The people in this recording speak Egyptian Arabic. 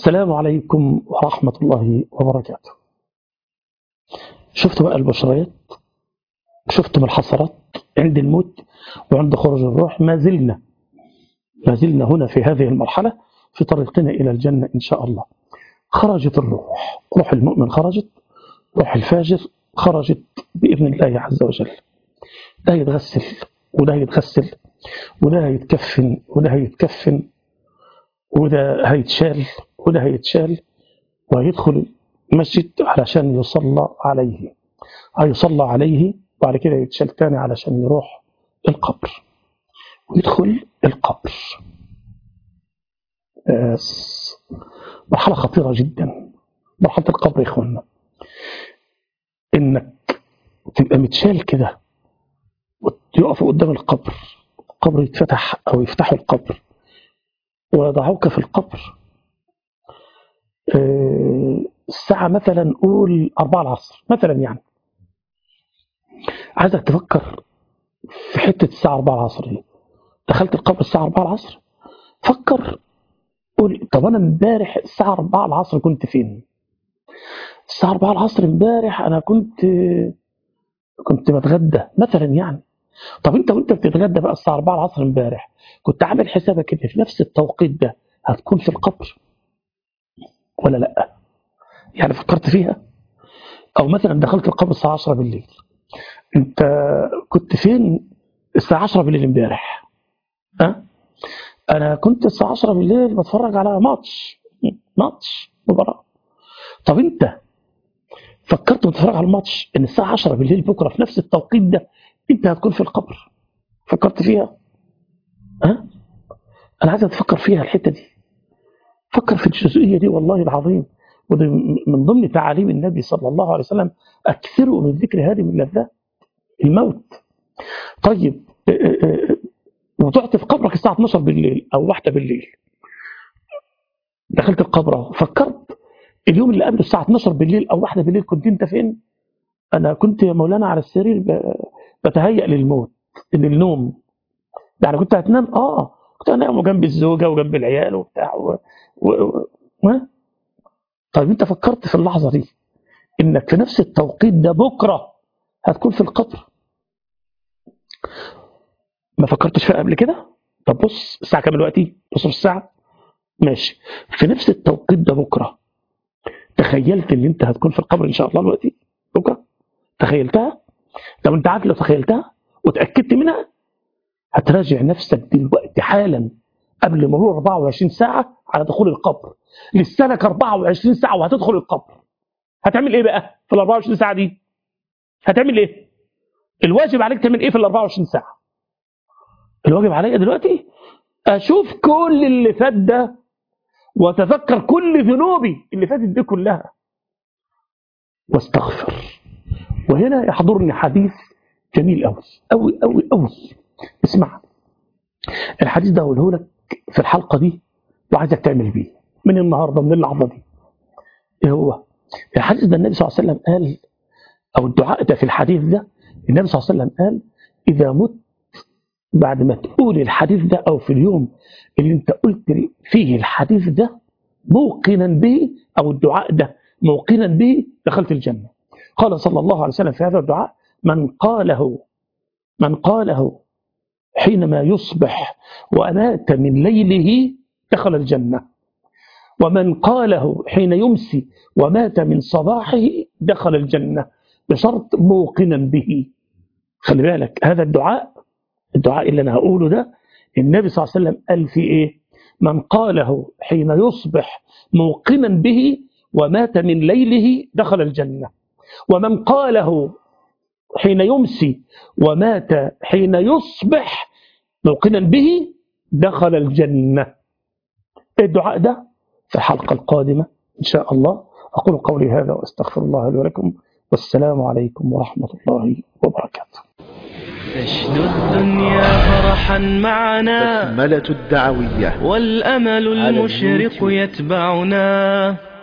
السلام عليكم ورحمة الله وبركاته شفتوا بقى البشريات شفتم الحسرات عند الموت وعند خروج الروح ما زلنا ما زلنا هنا في هذه المرحلة في طريقنا إلى الجنة إن شاء الله خرجت الروح روح المؤمن خرجت روح الفاجر خرجت بإذن الله عز وجل ده يتغسل وده يتغسل وده هيتكفن وده هيتكفن وده هيتشال وده هيتشال وهيدخل المسجد علشان يصلى عليه هيصلى عليه وبعد كده يتشال تاني علشان يروح القبر ويدخل القبر بس مرحلة خطيرة جدا مرحلة القبر يا إخوانا إنك تبقى متشال كده ويقفوا قدام القبر القبر يتفتح أو يفتحوا القبر ويضعوك في القبر الساعة مثلا قول أربعة العصر مثلا يعني عايزك تفكر في حتة الساعة أربعة العصر دي دخلت القبر الساعة أربعة العصر فكر قول طب أنا امبارح الساعة أربعة العصر كنت فين الساعة أربعة العصر امبارح أنا كنت كنت بتغدى مثلا يعني طب أنت وأنت بتتغدى بقى الساعة أربعة العصر امبارح كنت عامل حسابك كده في نفس التوقيت ده هتكون في القبر ولا لا يعني فكرت فيها او مثلا دخلت القبر الساعه 10 بالليل انت كنت فين الساعه 10 بالليل امبارح ها انا كنت الساعه 10 بالليل بتفرج على ماتش ماتش مباراه طب انت فكرت وتتفرج على الماتش ان الساعه 10 بالليل بكره في نفس التوقيت ده انت هتكون في القبر فكرت فيها ها انا عايز تفكر فيها الحته دي فكر في الجزئية دي والله العظيم وده من ضمن تعاليم النبي صلى الله عليه وسلم أكثروا من ذكر هذه من لذات الموت طيب وضعت في قبرك الساعة 12 بالليل أو واحدة بالليل دخلت القبر فكرت اليوم اللي قبل الساعة 12 بالليل أو واحدة بالليل كنت أنت فين؟ أنا كنت يا مولانا على السرير بتهيأ للموت للنوم يعني كنت هتنام آه كنت انام جنب الزوجه وجنب العيال وبتاع و... و... و... طيب انت فكرت في اللحظه دي انك في نفس التوقيت ده بكره هتكون في القبر ما فكرتش فيها قبل كده طب بص الساعه كام دلوقتي بص في الساعه ماشي في نفس التوقيت ده بكره تخيلت ان انت هتكون في القبر ان شاء الله دلوقتي بكره تخيلتها طب انت عارف لو تخيلتها وتاكدت منها هتراجع نفسك دلوقتي حالا قبل مرور 24 ساعة على دخول القبر لسه لك 24 ساعة وهتدخل القبر هتعمل ايه بقى في ال 24 ساعة دي هتعمل ايه الواجب عليك تعمل ايه في ال 24 ساعة الواجب عليا دلوقتي اشوف كل اللي فات ده واتذكر كل ذنوبي اللي فاتت دي كلها واستغفر وهنا يحضرني حديث جميل قوي قوي قوي قوي اسمع الحديث ده هقوله لك في الحلقة دي وعايزك تعمل بيه من النهاردة من اللحظة دي ايه هو الحديث ده النبي صلى الله عليه وسلم قال او الدعاء ده في الحديث ده النبي صلى الله عليه وسلم قال اذا مت بعد ما تقول الحديث ده او في اليوم اللي انت قلت فيه الحديث ده موقنا به او الدعاء ده موقنا به دخلت الجنة قال صلى الله عليه وسلم في هذا الدعاء من قاله من قاله حينما يصبح وأمات من ليله دخل الجنة ومن قاله حين يمسي ومات من صباحه دخل الجنة بشرط موقنا به خلي بالك هذا الدعاء الدعاء اللي أنا هقوله ده النبي صلى الله عليه وسلم قال في إيه من قاله حين يصبح موقنا به ومات من ليله دخل الجنة ومن قاله حين يمسي ومات حين يصبح موقنا به دخل الجنة الدعاء ده في الحلقة القادمة إن شاء الله أقول قولي هذا وأستغفر الله لي ولكم والسلام عليكم ورحمة الله وبركاته تشدو الدنيا فرحا معنا بسملة الدعوية والأمل على المشرق اليوتيوب. يتبعنا